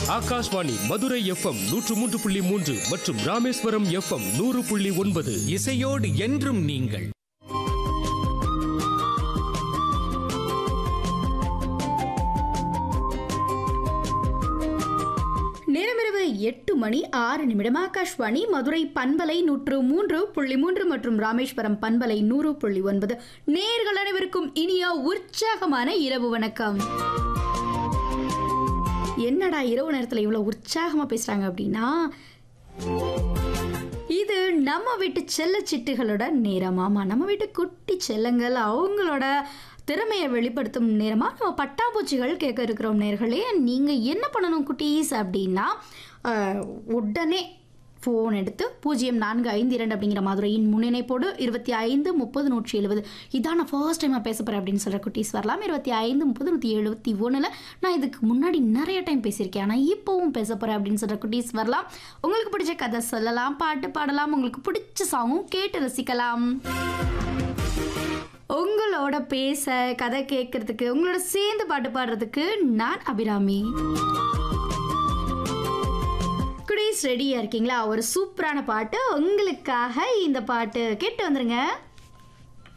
Akashvani Madurai FM நூற்று மூன்று புள்ளி மூன்று மற்றும் ராமேஸ்வரம் எஃப்எம் நூறு புள்ளி ஒன்பது இசையோடு என்றும் நீங்கள் நேரமிரவு எட்டு மணி ஆறு நிமிடம் ஆகாஷ்வாணி மதுரை பண்பலை நூற்று மூன்று புள்ளி மூன்று மற்றும் ராமேஸ்வரம் பண்பலை நூறு புள்ளி ஒன்பது நேர்கள் அனைவருக்கும் இனிய உற்சாகமான இரவு வணக்கம் என்னடா இரவு நேரத்தில் இவ்வளோ உற்சாகமாக பேசுகிறாங்க அப்படின்னா இது நம்ம வீட்டு செல்ல சிட்டுகளோட நேரம் ஆமாம் நம்ம வீட்டு குட்டி செல்லங்கள் அவங்களோட திறமையை வெளிப்படுத்தும் நேரமாக நம்ம பட்டாம்பூச்சிகள் கேட்க இருக்கிறோம் நேர்களே நீங்கள் என்ன பண்ணணும் குட்டீஸ் அப்படின்னா அஹ், உடனே ஃபோன் எடுத்து பூஜ்ஜியம் நான்கு ஐந்து இரண்டு அப்படிங்கிற மதுரையின் முன்னிணைப்போடு இருபத்தி ஐந்து முப்பது நூற்றி எழுபது இதான் நான் ஃபர்ஸ்ட் டைமாக பேச போகிறேன் அப்படின்னு சொல்கிற குட்டீஸ் வரலாம் இருபத்தி ஐந்து முப்பது நூற்றி எழுபத்தி ஒன்றில் நான் இதுக்கு முன்னாடி நிறைய டைம் பேசியிருக்கேன் ஆனால் இப்போவும் பேச போகிறேன் அப்படின்னு சொல்கிற குட்டீஸ் வரலாம் உங்களுக்கு பிடிச்ச கதை சொல்லலாம் பாட்டு பாடலாம் உங்களுக்கு பிடிச்ச சாங்கும் கேட்டு ரசிக்கலாம் உங்களோட பேச கதை கேட்கறதுக்கு உங்களோட சேர்ந்து பாட்டு பாடுறதுக்கு நான் அபிராமி குடீஸ் ரெடியா இருக்கீங்களா ஒரு சூப்பரான பாட்டு உங்களுக்காக இந்த பாட்டு கேட்டு வந்துருங்க